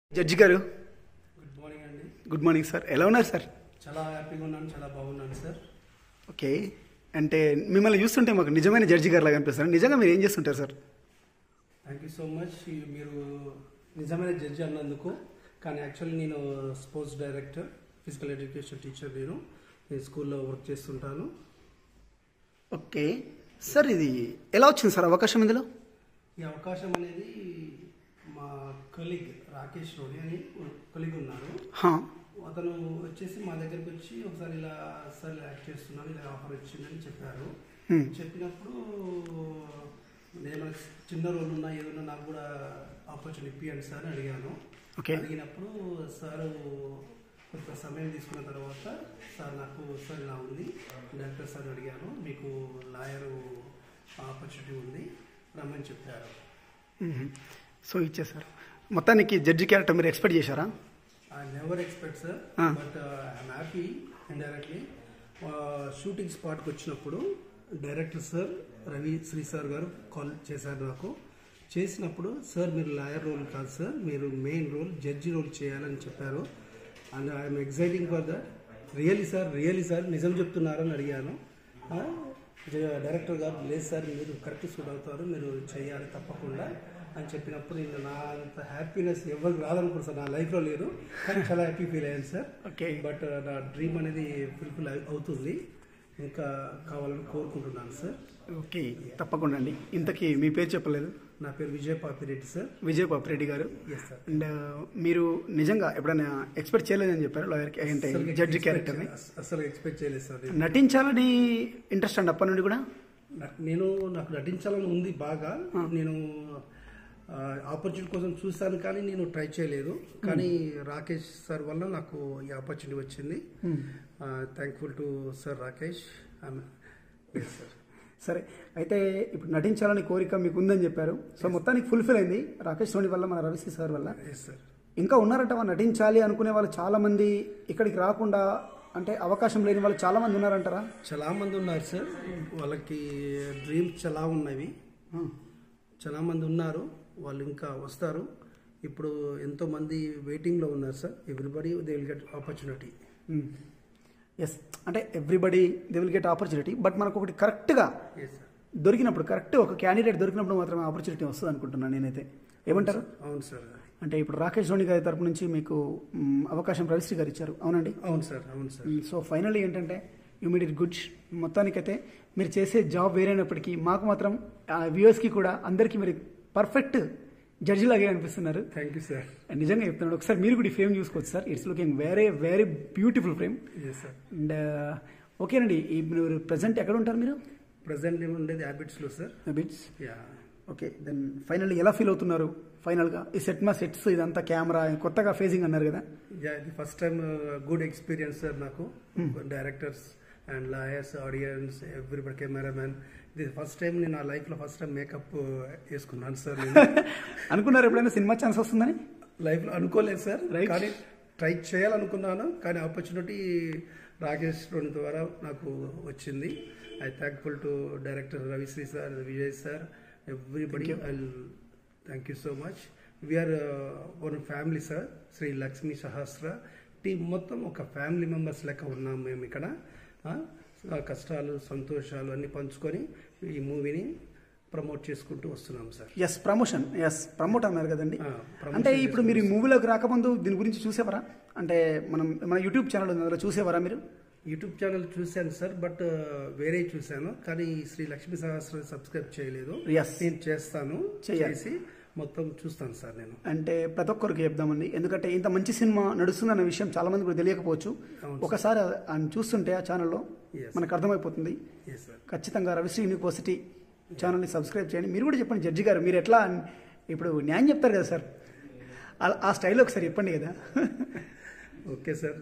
Judge గారు good morning అండి good morning sir ఎలా ఉన్నారు సార్ చాలా హ్యాపీగా ఉన్నాను చాలా బాగున్నాను సార్ ఓకే అంటే మిమ్మల్ని చూస్తుంటే మాకు నిజమైన జడ్జి గారు లాగా అనిపిస్తారు నిజంగా మీరు ఏం చేస్తుంటారు sir thank you so much మీరు నిజమైన జడ్జి అన్నందుకు కానీ యాక్చువల్లీ నేను sports director physical education teacher నేను నేను స్కూల్లో వర్క్ చేస్తుంటాను ఓకే సార్ ఇది ఎలా వచ్చింది సార్ అవకాశం ఇందులో ఈ అవకాశం అనేది మా కొలీగ్ రాకేష్ రోడి అని కొలీగ్ ఉన్నారు హా, అతను వచ్చేసి మా దగ్గరికి వచ్చి ఒకసారి ఇలా సార్ ఇలా యాక్ట్ చేస్తున్నాను ఇలా ఆఫర్ వచ్చిందని చెప్పారు హ్మ్. చెప్పినప్పుడు నేను చిన్న రోల్ ఉన్నా ఏదన్నా నాకు కూడా ఆపర్చునిటీ ఇప్పియండి సార్ అని అడిగాను ఓకే అడిగినప్పుడు సార్ కొంత సమయం తీసుకున్న తర్వాత సార్ నాకు సార్ ఇలా ఉంది డాక్టర్ సార్ అడిగాను మీకు లాయర్ ఆపర్చునిటీ ఉంది రమ్మని చెప్పారు మ్మ్. సో ఇచ్చేసారు మొత్తానికి జడ్జి క్యారెక్టర్ మీరు ఎక్స్పెక్ట్ చేశారా I never expect sir Ah. But I'm happy indirectly shooting స్పాట్కి వచ్చినప్పుడు director sir Ravi Sri sir గారు కాల్ చేశారు నాకు చేసినప్పుడు సార్ మీరు లాయర్ రోల్ కాదు సార్ మీరు మెయిన్ రోల్ జడ్జి రోల్ చేయాలని చెప్పారు and I'm exciting for that really sir really sir నిజం చెప్తున్నారని అడిగాను ఆ, జ- డైరెక్టర్ గారు లేదు సార్ మీరు కరెక్ట్ సూట్ అవుతారు మీరు చేయాలి తప్పకుండా అని చెప్పినప్పుడు నేను నా అంత హ్యాపీనెస్ ఎవరికి రాదనుకున్నాను సార్ నా లైఫ్లో లేదు కానీ చాలా హ్యాపీ ఫీల్ అయ్యాను సార్ ఓకే బట్ నా డ్రీమ్ అనేది ఫుల్ఫిల్ అవుతుంది ఇంకా కావాలని కోరుకుంటున్నాను సార్ ఓకే తప్పకుండా అండి ఇంతకీ మీ పేరు చెప్పలేదు నా పేరు విజయ్ పాపిరెడ్డి సార్ విజయ్ పాపిరెడ్డి గారు ఎస్ సార్ అండ్ మీరు నిజంగా ఎప్పుడైనా ఎక్స్పెక్ట్ చేయలేదని చెప్పారు లాయర్కి అంటే జడ్జి క్యారెక్టర్ని అసలు ఎక్స్పెక్ట్ చేయలేదు సార్ నేను. నటించాలని ఇంట్రెస్ట్ అండి అప్పటి నుండి కూడా నా- నేను నాకు నటించాలని ఉంది బాగా నేను ఆపర్చునిటీ కోసం చూశాను కానీ నేను ట్రై చేయలేదు కానీ రాకేష్ సార్ వల్ల నాకు ఈ ఆపర్చునిటీ వచ్చింది thankful to sir Rakesh sir సరే అయితే ఇప్పుడు నటించాలని కోరిక మీకు ఉందని చెప్పారు సో మొత్తానికి ఫుల్ఫిల్ అయింది రాకేష్ సోని వల్ల మన రవిశ్రీ సార్ వల్ల ఎస్ సార్ ఇంకా ఉన్నారట వాళ్ళు నటించాలి అనుకునే వాళ్ళు చాలా మంది ఇక్కడికి రాకుండా అంటే అవకాశం లేని వాళ్ళు చాలా మంది ఉన్నారంటారా చాలా మంది ఉన్నారు సార్ వాళ్ళకి డ్రీమ్స్ చాలా ఉన్నవి చాలా మంది ఉన్నారు వాళ్ళు ఇంకా వస్తారు ఇప్పుడు ఎంతో మంది వెయిటింగ్లో ఉన్నారు sir everybody they will get opportunity yes అంటే everybody they will get opportunity but మనకు ఒకటి కరెక్ట్గా ఎస్ సార్ దొరికినప్పుడు కరెక్ట్ ఒక క్యాండిడేట్ దొరికినప్పుడు మాత్రమే ఆపర్చునిటీ వస్తుంది అనుకుంటున్నాను నేనైతే ఏమంటారు అవును సార్ అంటే ఇప్పుడు రాకేష్ ధోని గారి తరపు నుంచి మీకు మ్, అవకాశం రవిశ్రీ గారు ఇచ్చారు అవునండి అవును సార్ అవును సార్ సో ఫైనల్లీ ఏంటంటే యూ మీడ్ ఇట్ గుడ్ మొత్తానికైతే మీరు చేసే జాబ్ వేరైనప్పటికీ మాకు మాత్రం వ్యూవర్స్కి కూడా అందరికీ మీరు పర్ఫెక్ట్ జడ్జి లాగే అనిపిస్తున్నారు థ్యాంక్ యూ సార్ నిజంగా చెప్తున్నాడు ఒకసారి మీరు కూడా ఈ ఫ్రేమ్ చూసుకోవచ్చు sir it's looking very very beautiful frame yes sir and ఓకేనండి ఈ మీరు ప్రజెంట్ ఎక్కడ ఉంటారు మీరు ప్రజెంట్ ఏమి ఉండేది హ్యాబిట్స్లో sir bits yeah okay then finally ఎలా ఫీల్ అవుతున్నారు ఫైనల్గా ఈ సెట్ మా సెట్స్ ఇదంతా కెమెరా కొత్తగా ఫేసింగ్ అన్నారు కదా యా ఇది first time good experience sir నాకు directors and lawyers audience everybody cameraman ఇది ఫస్ట్ టైం నేను నా లైఫ్లో ఫస్ట్ టైం మేకప్ వేసుకున్నాను సార్ నేను అనుకున్నారు ఎప్పుడైనా సినిమా ఛాన్స్ వస్తుందని లైఫ్లో అనుకోలేదు సార్ Right. కానీ ట్రై చేయాలనుకున్నాను కానీ ఆపర్చునిటీ రాకేష్ రోని ద్వారా నాకు వచ్చింది I thankful to director Ravishri sir Vijay sir everybody I thank you so much we're one family sir Sri Lakshmi Sahasra team మొత్తం ఒక ఫ్యామిలీ మెంబర్స్ లెక్క ఉన్నాం మేము ఇక్కడ ఆ, ఆ కష్టాలు సంతోషాలు అన్ని పంచుకొని ఈ మూవీని ప్రమోట్ చేసుకుంటూ వస్తున్నాం sir yes promotion yes promote అన్నారు కదండి ఆ, promotion అంటే ఇప్పుడు మీరు ఈ మూవీలోకి రాకముందు దీని గురించి చూసేవారా అంటే మనం మన యూట్యూబ్ ఛానల్ ఉంది అందులో చూసేవారా మీరు యూట్యూబ్ ఛానల్ చూశాను సార్ బట్ వేరే చూశాను కానీ శ్రీ లక్ష్మీ సహస్ర సబ్స్క్రైబ్ చేయలేదు Yes. నేను చేస్తాను చెయ్యాలి. చేసి మొత్తం చూస్తాను సార్ నేను అంటే ప్రతి ఒక్కరికి చెప్దామండి ఎందుకంటే ఇంత మంచి సినిమా నడుస్తుందన్న విషయం చాలా మంది కూడా తెలియకపోవచ్చు అవును ఒకసారి ఆయన చూస్తుంటే ఆ ఛానల్లో Yes. మనకు అర్థమైపోతుంది ఎస్ సార్ ఖచ్చితంగా రవిశ్రీ యూనివర్సిటీ ఛానల్ని సబ్స్క్రైబ్ చేయండి మీరు కూడా చెప్పండి జడ్జి గారు మీరు ఎట్లా ఇప్పుడు న్యాయం చెప్తారు కదా సార్ ఆ- ఆ స్టైల్లో ఒకసారి చెప్పండి కదా okay sir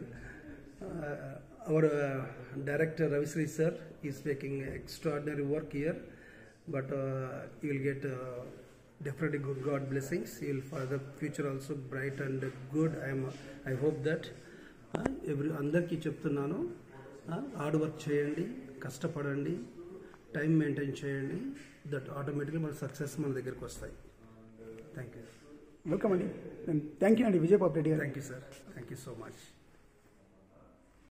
our director Ravishri sir is making extraordinary work year but you will get definitely good God blessings you will for the future also bright and good I'm I hope that every అందరికీ చెప్తున్నాను hard work చేయండి కష్టపడండి time maintain చేయండి that ఆటోమేటిక్గా మన success మన దగ్గరికి వస్తాయి థ్యాంక్ యూ వెల్కమ్ అండి థ్యాంక్ యూ అండి విజయ్ పాప్ రెడ్డి గారు thank you sir thank you so much